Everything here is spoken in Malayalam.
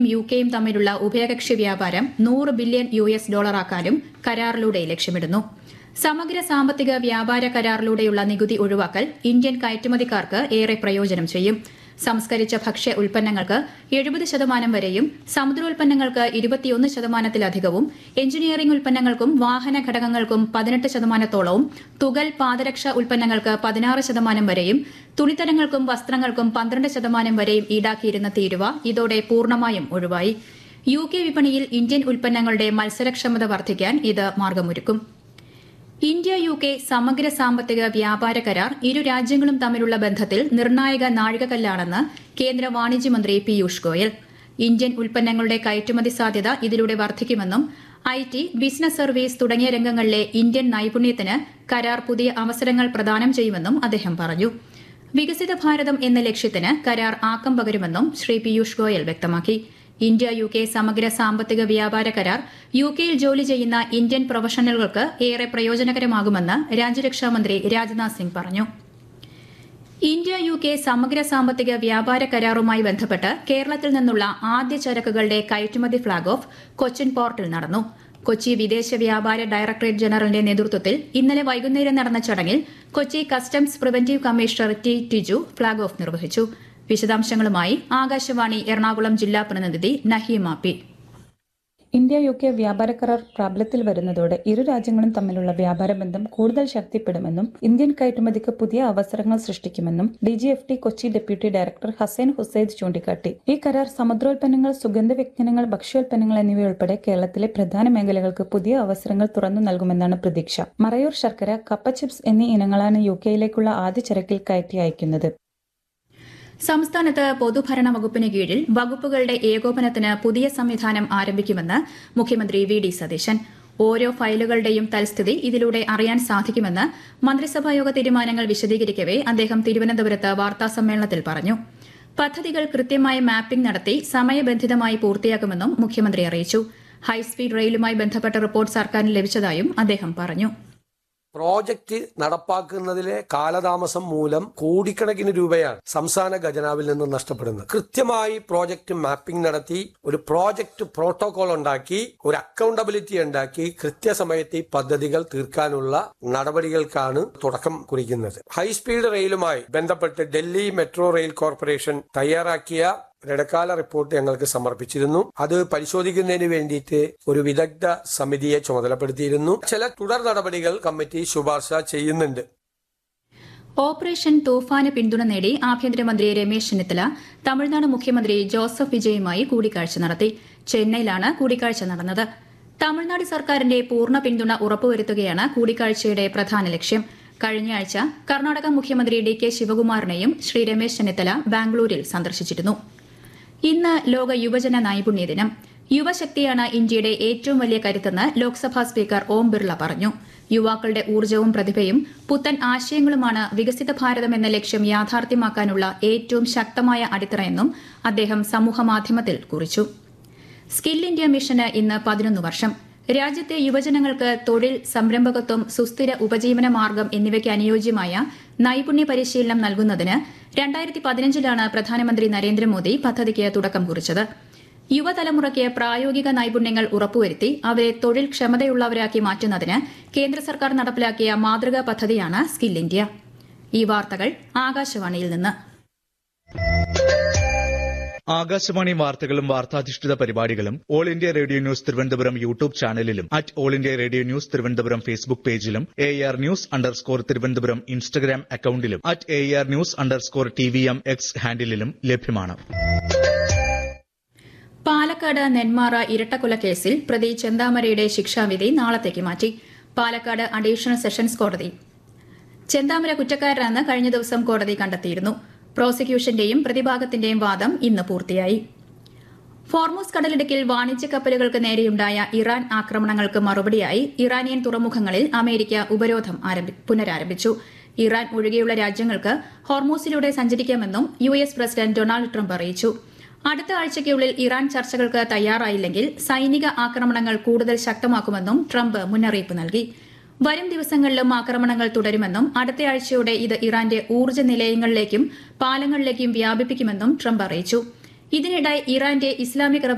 യു കെയും തമ്മിലുള്ള ഉഭയകക്ഷി വ്യാപാരം നൂറ് ബില്യൺ യു എസ് ഡോളറാക്കാനും കരാറിലൂടെ ലക്ഷ്യമിടുന്നു സമഗ്ര സാമ്പത്തിക വ്യാപാര കരാറിലൂടെയുള്ള നികുതി ഒഴിവാക്കൽ ഇന്ത്യൻ കയറ്റുമതിക്കാർക്ക് ഏറെ പ്രയോജനം ചെയ്യും സംസ്കരിച്ച ഭക്ഷ്യ ഉൽപ്പന്നങ്ങൾക്ക് എഴുപത് ശതമാനം വരെയും സമുദ്രോൽപ്പന്നങ്ങൾക്ക് ഇരുപത്തിയൊന്ന് ശതമാനത്തിലധികവും എഞ്ചിനീയറിംഗ് ഉൽപ്പന്നങ്ങൾക്കും വാഹന ഘടകങ്ങൾക്കും പതിനെട്ട് ശതമാനത്തോളവും തുകൽ പാദരക്ഷ ഉൽപ്പന്നങ്ങൾക്ക് പതിനാറ് ശതമാനം വരെയും തുണിത്തരങ്ങൾക്കും വസ്ത്രങ്ങൾക്കും പന്ത്രണ്ട് ശതമാനം വരെയും ഈടാക്കിയിരുന്ന തീരുവ ഇതോടെ പൂർണ്ണമായും ഒഴിവായി യു കെ വിപണിയിൽ ഇന്ത്യൻ ഉൽപ്പന്നങ്ങളുടെ മത്സരക്ഷമത വർദ്ധിക്കാൻ ഇത് മാർഗമൊരുക്കും ഇന്ത്യ യു കെ സമഗ്ര സാമ്പത്തിക വ്യാപാര കരാർ ഇരു രാജ്യങ്ങളും തമ്മിലുള്ള ബന്ധത്തിൽ നിർണായക നാഴികക്കല്ലാണെന്ന് കേന്ദ്ര വാണിജ്യമന്ത്രി പീയൂഷ് ഗോയൽ ഇന്ത്യൻ ഉൽപ്പന്നങ്ങളുടെ കയറ്റുമതി സാധ്യത ഇതിലൂടെ വർദ്ധിക്കുമെന്നും ഐ ടി ബിസിനസ് സർവീസ് തുടങ്ങിയ രംഗങ്ങളിലെ ഇന്ത്യൻ നൈപുണ്യത്തിന് കരാർ പുതിയ അവസരങ്ങൾ പ്രദാനം ചെയ്യുമെന്നും അദ്ദേഹം പറഞ്ഞു വികസിത ഭാരതം എന്ന ലക്ഷ്യത്തിന് കരാർ ആക്കം പകരുമെന്നും ശ്രീ പീയൂഷ് ഗോയൽ വ്യക്തമാക്കി ഇന്ത്യ യു കെ സമഗ്ര സാമ്പത്തിക വ്യാപാര കരാർ യു കെയിൽ ജോലി ചെയ്യുന്ന ഇന്ത്യൻ പ്രൊഫഷണലുകൾക്ക് ഏറെ പ്രയോജനകരമാകുമെന്ന് രാജ്യരക്ഷാമന്ത്രി രാജ്നാഥ് സിംഗ് പറഞ്ഞു ഇന്ത്യ യു കെ സമഗ്ര സാമ്പത്തിക വ്യാപാര കരാറുമായി ബന്ധപ്പെട്ട് കേരളത്തിൽ നിന്നുള്ള ആദ്യ ചരക്കുകളുടെ കയറ്റുമതി ഫ്ളാഗ് ഓഫ് കൊച്ചിൻ പോർട്ടിൽ നടന്നു കൊച്ചി വിദേശ വ്യാപാര ഡയറക്ടറേറ്റ് ജനറലിന്റെ നേതൃത്വത്തിൽ ഇന്നലെ വൈകുന്നേരം നടന്ന ചടങ്ങിൽ Kochi customs preventive commissioner T Tiju flag off നിർവഹിച്ചു വിശദാംശങ്ങളുമായി ആകാശവാണി എറണാകുളം ജില്ലാ പ്രതിനിധി Naheema P India U K വ്യാപാര കരാർ പ്രാബല്യത്തിൽ വരുന്നതോടെ ഇരു രാജ്യങ്ങളും തമ്മിലുള്ള വ്യാപാര ബന്ധം കൂടുതൽ ശക്തിപ്പെടുമെന്നും ഇന്ത്യൻ കയറ്റുമതിക്ക് പുതിയ അവസരങ്ങൾ സൃഷ്ടിക്കുമെന്നും D G F T Kochi deputy director Hussain Husaid ചൂണ്ടിക്കാട്ടി ഈ കരാർ സമുദ്രോൽപ്പന്നങ്ങൾ സുഗന്ധ വ്യഞ്ജനങ്ങൾ ഭക്ഷ്യോൽപ്പന്നങ്ങൾ എന്നിവയുൾപ്പെടെ കേരളത്തിലെ പ്രധാന മേഖലകൾക്ക് പുതിയ അവസരങ്ങൾ തുറന്നു നൽകുമെന്നാണ് പ്രതീക്ഷ മറയൂർ ശർക്കര കപ്പ ചിപ്സ് എന്നീ ഇനങ്ങളാണ് യു കെയിലേക്കുള്ള ആദ്യ ചരക്കിൽ കയറ്റി അയക്കുന്നത് സംസ്ഥാനത്ത് പൊതുഭരണ വകുപ്പിന് കീഴിൽ വകുപ്പുകളുടെ ഏകോപനത്തിന് പുതിയ സംവിധാനം ആരംഭിക്കുമെന്ന് മുഖ്യമന്ത്രി വി ഡി സതീശൻ ഓരോ ഫയലുകളുടെയും തൽസ്ഥിതി ഇതിലൂടെ അറിയാൻ സാധിക്കുമെന്ന് മന്ത്രിസഭായോഗ തീരുമാനങ്ങൾ വിശദീകരിക്കവെ അദ്ദേഹം തിരുവനന്തപുരത്ത് വാർത്താസമ്മേളനത്തിൽ പറഞ്ഞു പദ്ധതികൾ കൃത്യമായ മാപ്പിംഗ് നടത്തി സമയബന്ധിതമായി പൂർത്തിയാക്കുമെന്നും മുഖ്യമന്ത്രി അറിയിച്ചു ഹൈസ്പീഡ് റെയിലുമായി ബന്ധപ്പെട്ട റിപ്പോർട്ട് സർക്കാരിന് ലഭിച്ചതായും അദ്ദേഹം പറഞ്ഞു പ്രോജക്റ്റ് നടപ്പാക്കുന്നതിലെ കാലതാമസം മൂലം കോടിക്കണക്കിന് രൂപയാണ് സംസ്ഥാന ഖജനാവിൽ നിന്ന് നഷ്ടപ്പെടുന്നത് കൃത്യമായി പ്രോജക്റ്റ് മാപ്പിംഗ് നടത്തി ഒരു പ്രോജക്റ്റ് പ്രോട്ടോകോൾ ഉണ്ടാക്കി ഒരു അക്കൗണ്ടബിലിറ്റി ഉണ്ടാക്കി കൃത്യസമയത്ത് ഈ പദ്ധതികൾ തീർക്കാനുള്ള നടപടികൾക്കാണ് തുടക്കം കുറിക്കുന്നത് ഹൈസ്പീഡ് റെയിലുമായി ബന്ധപ്പെട്ട് ഡൽഹി മെട്രോ റെയിൽ കോർപ്പറേഷൻ തയ്യാറാക്കിയ ഇടക്കാല റിപ്പോർട്ട് ഞങ്ങൾക്ക് സമർപ്പിച്ചിരുന്നു അത് പരിശോധിക്കുന്നതിന് വേണ്ടിയിട്ട് ഒരു വിദഗ്ധ സമിതിയെ ചുമതലപ്പെടുത്തിയിരുന്നു ചില തുടർ നടപടികൾ കമ്മിറ്റി ശുപാർശ ചെയ്യുന്നുണ്ട് ഓപ്പറേഷൻ തൂഫാന് പിന്തുണ നേടി ആഭ്യന്തരമന്ത്രി രമേശ് ചെന്നിത്തല തമിഴ്നാട് മുഖ്യമന്ത്രി ജോസഫ് വിജയുമായി കൂടിക്കാഴ്ച നടത്തി ചെന്നൈയിലാണ് കൂടിക്കാഴ്ച നടന്നത് തമിഴ്നാട് സർക്കാരിന്റെ പൂർണ്ണ പിന്തുണ ഉറപ്പുവരുത്തുകയാണ് കൂടിക്കാഴ്ചയുടെ പ്രധാന ലക്ഷ്യം കഴിഞ്ഞയാഴ്ച കർണാടക മുഖ്യമന്ത്രി ഡി കെ ശിവകുമാറിനെയും ശ്രീ രമേശ് ചെന്നിത്തല ബാംഗ്ലൂരിൽ സന്ദർശിച്ചിരുന്നു ഇന്ന് ലോക യുവജന നൈപുണ്യ ദിനം യുവശക്തിയാണ് ഇന്ത്യയുടെ ഏറ്റവും വലിയ കരുത്തെന്ന് ലോക്സഭാ സ്പീക്കർ ഓം ബിർള പറഞ്ഞു യുവാക്കളുടെ ഊർജ്ജവും പ്രതിഭയും പുത്തൻ ആശയങ്ങളുമാണ് വികസിത ഭാരതം എന്ന ലക്ഷ്യം യാഥാർത്ഥ്യമാക്കാനുള്ള ഏറ്റവും ശക്തമായ അടിത്തറയെന്നും അദ്ദേഹം സമൂഹമാധ്യമത്തിൽ കുറിച്ചു സ്കിൽ ഇന്ത്യ മിഷന് ഇന്ന് പതിനൊന്ന് വർഷം രാജ്യത്തെ യുവജനങ്ങൾക്ക് തൊഴിൽ സംരംഭകത്വം സുസ്ഥിര ഉപജീവന മാർഗം എന്നിവയ്ക്ക് അനുയോജ്യമായ നൈപുണ്യ പരിശീലനം നൽകുന്നതിന് രണ്ടായിരത്തി പതിനഞ്ചിലാണ് പ്രധാനമന്ത്രി നരേന്ദ്രമോദി പദ്ധതിക്ക് തുടക്കം കുറിച്ചത് യുവതലമുറയ്ക്ക് പ്രായോഗിക നൈപുണ്യങ്ങൾ ഉറപ്പുവരുത്തി അവരെ തൊഴിൽ ക്ഷമതയുള്ളവരാക്കി മാറ്റുന്നതിന് കേന്ദ്ര സർക്കാർ നടപ്പിലാക്കിയ മാതൃകാ പദ്ധതിയാണ് സ്കിൽ ഇന്ത്യ ഈ വാർത്തകൾ ആകാശവാണിയിൽ നിന്ന് ആകാശവാണി വാർത്തകളും വാർത്താധിഷ്ഠിത പരിപാടികളും all India radio news Thiruvananthapuram YouTube ചാനലിലും at all India radio news Thiruvananthapuram Facebook പേജിലും A R news underscore Thiruvananthapuram Instagram അക്കൌണ്ടിലും at A R news underscore T V M X ഹാൻഡിലും ലഭ്യമാണ് പാലക്കാട് നെന്മാറ ഇരട്ടക്കൊലക്കേസിൽ പ്രതി ചെന്താമരയുടെ ശിക്ഷാവിധി നാളത്തേക്ക് മാറ്റി പാലക്കാട് അഡീഷണൽ സെഷൻസ് കോടതി ചെന്താമര കുറ്റക്കാരനെന്ന് കഴിഞ്ഞ ദിവസം കോടതി കണ്ടെത്തിയിരുന്നു പ്രോസിക്യൂഷന്റെയും പ്രതിഭാഗത്തിന്റെയും വാദം ഇന്ന് പൂർത്തിയായി ഫോർമോസ് കടലിടുക്കിൽ വാണിജ്യ കപ്പലുകൾക്ക് നേരെയുണ്ടായ ഇറാൻ ആക്രമണങ്ങൾക്ക് മറുപടിയായി ഇറാനിയൻ തുറമുഖങ്ങളിൽ അമേരിക്ക ഉപരോധം പുനരാരംഭിച്ചു ഇറാൻ ഒഴികെയുള്ള രാജ്യങ്ങൾക്ക് ഹോർമോസിലൂടെ സഞ്ചരിക്കാമെന്നും U S president Donald Trump അറിയിച്ചു അടുത്ത ആഴ്ചയ്ക്കുള്ളിൽ ഇറാൻ ചർച്ചകൾക്ക് തയ്യാറായില്ലെങ്കിൽ സൈനിക ആക്രമണങ്ങൾ കൂടുതൽ ശക്തമാക്കുമെന്നും ട്രംപ് മുന്നറിയിപ്പ് നൽകി വരും ദിവസങ്ങളിലും ആക്രമണങ്ങൾ തുടരുമെന്നും അടുത്തയാഴ്ചയോടെ ഇത് ഇറാന്റെ ഊർജ്ജ നിലയങ്ങളിലേക്കും പാലങ്ങളിലേക്കും വ്യാപിപ്പിക്കുമെന്നും ട്രംപ് അറിയിച്ചു ഇതിനിടെ ഇറാന്റെ ഇസ്ലാമിക്